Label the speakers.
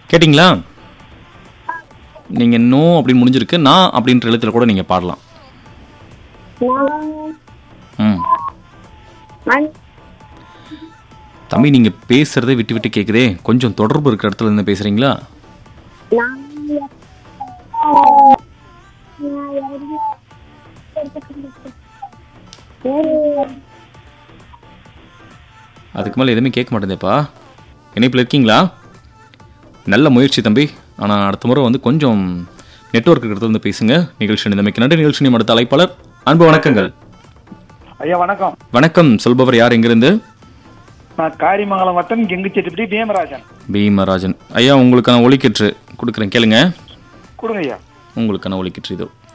Speaker 1: கேட்டிங்களா நீங்கள் நோ அப்படின்னு முடிஞ்சிருக்கு நான் அப்படின்ற எழுத்துல கூட நீங்கள் பாடலாம் ம்
Speaker 2: நான்
Speaker 1: தம்பி நீங்கள் பேசுகிறதே விட்டு விட்டு கேட்குதே கொஞ்சம் தொடர்பு இருக்கிற இடத்துல இருந்து பேசுகிறீங்களா
Speaker 2: நான்
Speaker 1: அதுக்கு மேலே எதுவுமே கேட்க மாட்டேதேப்பா இணைப்பில் இருக்கீங்களா நல்ல முயற்சி தம்பி ஆனால் அடுத்த முறை வந்து கொஞ்சம் நெட்வொர்க் இருக்கிறது வந்து பேசுங்க நிகழ்ச்சி நிலைமைக்கு நன்றி நிகழ்ச்சி நியமன அழைப்பாளர் அன்பு வணக்கங்கள்
Speaker 3: ஐயா வணக்கம்
Speaker 1: வணக்கம் சொல்பவர் யார் எங்கிருந்து
Speaker 3: நான் காரிமங்கலம் வட்டம் கெங்குச்செட்டிப்படி பீமராஜன்
Speaker 1: பீமராஜன் ஐயா உங்களுக்கான ஒலிக்கற்று கொடுக்குறேன் கேளுங்க
Speaker 3: கொடுங்க ஐயா
Speaker 1: உங்களுக்கான ஒலிக்கற்று இதோ